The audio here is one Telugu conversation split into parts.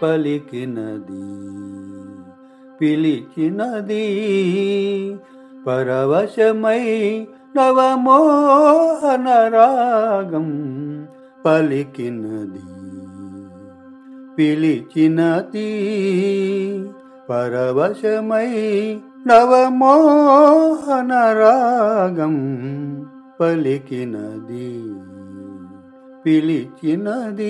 పలికినది పిలిచినది పరవశమై నవమోహనరాగం పలికినది పిలిచినది పరవశమై నవమోహనరాగం పలికినది పిలిచినది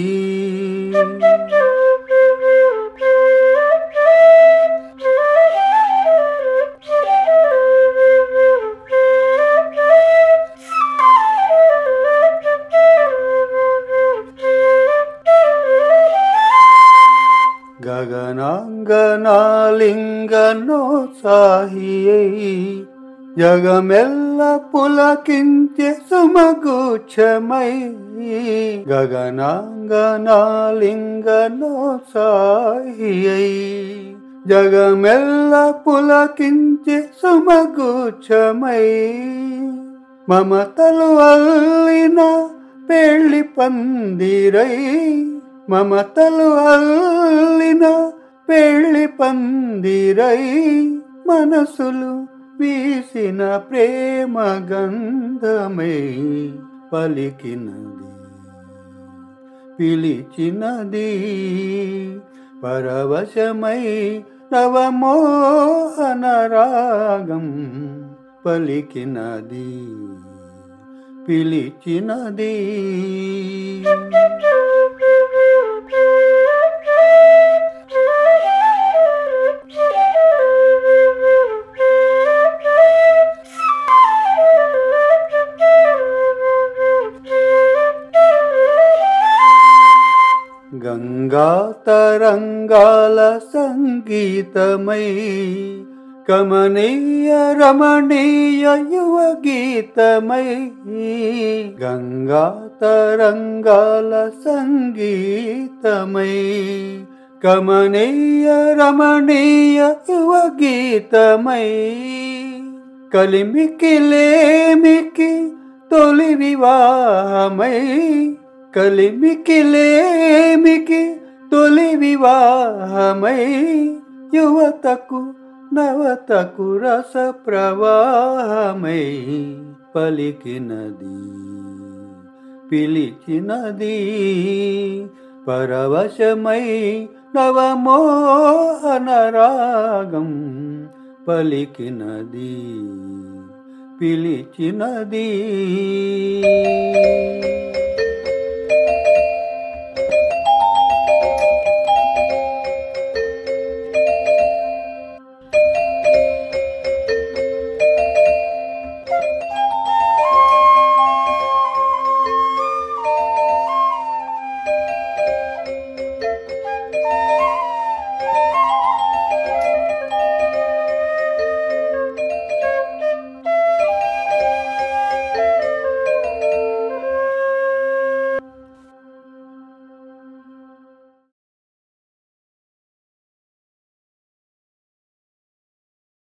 గగనాంగనాలింగనోత్సాహియై జగమెల్ల పులకించే సుమగుచ్చమై గగనాంగనాలింగనోత్సాహియై జగమెల్ల పులకించే సుమగుచ్చమై మమతలు అల్లిన పెళ్లి పందిరై మమతలు అల్లిన పెళ్లి పందిరై మనసులు వీసిన ప్రేమ గంధమై పలికినది పిలిచినది పరవశమై నవమోహనరాగం పలికినది పిలిచినది గంగా తరంగాల సంగీతమై కమనీయ రమణీయ యువ గీతమై గంగా తరంగాల సంగీతమై కమనీయ రమణీయ యువ గీతమై కలిమికి లేమికి తొలి వివాహమై కలిమికి లేమికి తొలి వివాహమై యువతకు నవతకు రస ప్రవాహమై పలికినది పిలిచినది పరవశమై నవమోహనరాగం పలికినది పిలిచినది